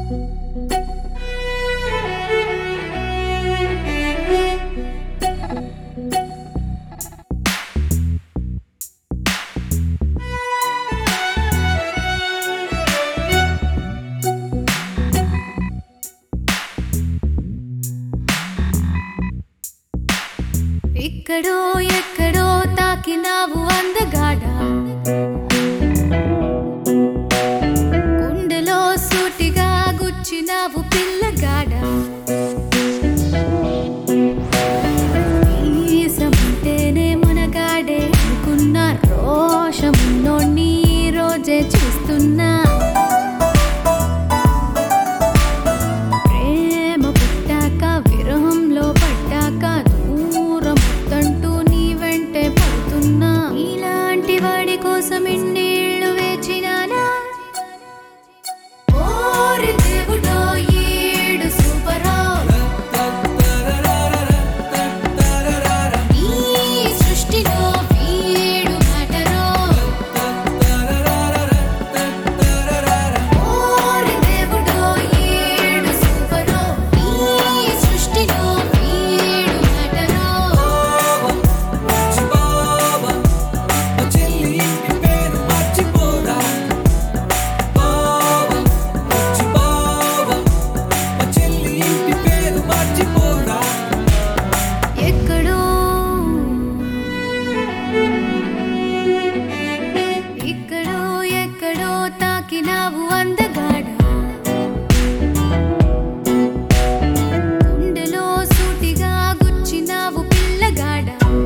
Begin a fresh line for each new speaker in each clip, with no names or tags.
ఎక్కడో ఎక్కడో తాకినావు అందగాడ గుండెలో సూటిగా గుచ్చినావు పిల్లగాడ ఈసమంటేనే మునగాడే అనుకున్న రోషమున్నోణ్ణి ఈ రోజే చూస్తున్నా ప్రేమ పుట్టాక విరహంలో పడ్డాక దూరం వద్దంటూ నీ వెంటే పడుతున్నా ఇలాంటి వాడి కోసం ఇన్నేళ్ళు వేచినానా ఓరి దేవుడో ఏడు సూపరో ఈ సృష్టిలో వీడు మ్యాటరో ఓరి దేవుడో ఏడు సూపరో ఈ సృష్టిలో వీడు మ్యాటరో ఎక్కడో ఇక్కడో ఎక్కడో తాకినావు అందగాడ గుండెలో సూటిగా గుచ్చినావు పిల్లగాడ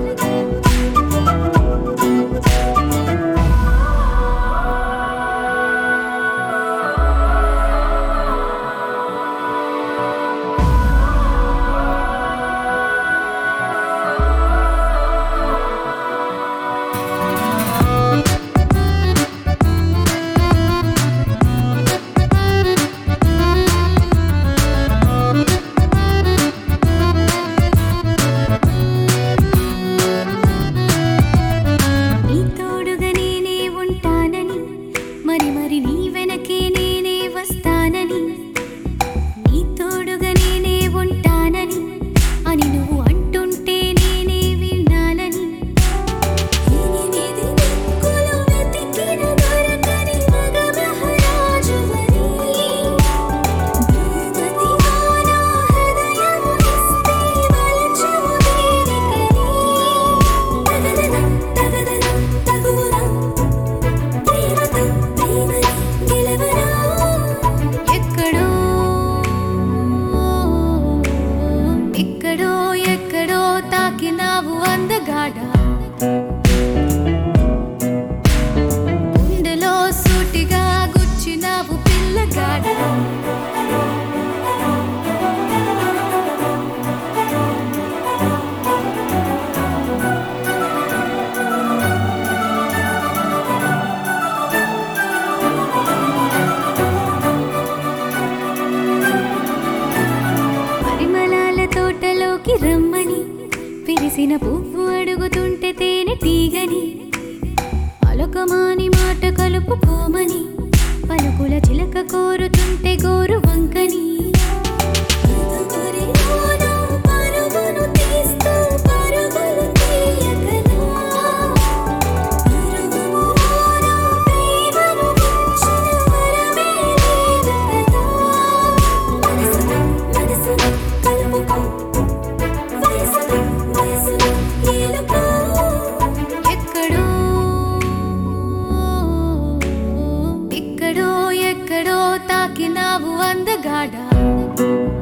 నీ తోడుగా నేనే ఉంటానని మరి మరి నీ వెనకే నేనే వస్తానని నీ తోడుగా నేనే ఉంటానని అని నువ్వు అంటుంటే నేనే వినాలని ఎనిమిది దిక్కులు వెతికిన దొరకని మగ మహారాజువని భూపతిగా నా హృదయము ఇస్తే వలచుము దేవికని తగదనం తగదనం తగువునం ప్రేమతో ప్రేమని గెలవరా ఎక్కడో ఎక్కడో ఎక్కడో తాకినావు అందగాడ గుండెలో సూటిగా గుచ్చినావు పిల్లగాడ పరిమళాల తోటలోకి రమ్మని విరిసిన పువ్వు అడుగుతుంటే తేనె తీగని అలకమాని మాట కలుపుకోమని పలుకుల చిలక కోరుతుంటే గోరు వంకని పరుగును తీస్తూ పరుగులు తీయకనా పరుగుములోన ప్రేమను మించిన వరమే లేదు కదా మనసును మనసును కలుపుకో వయసును వయసును ఏలుకో ఎక్కడో ఇక్కడో ఎక్కడో తాకినావు అందగాడ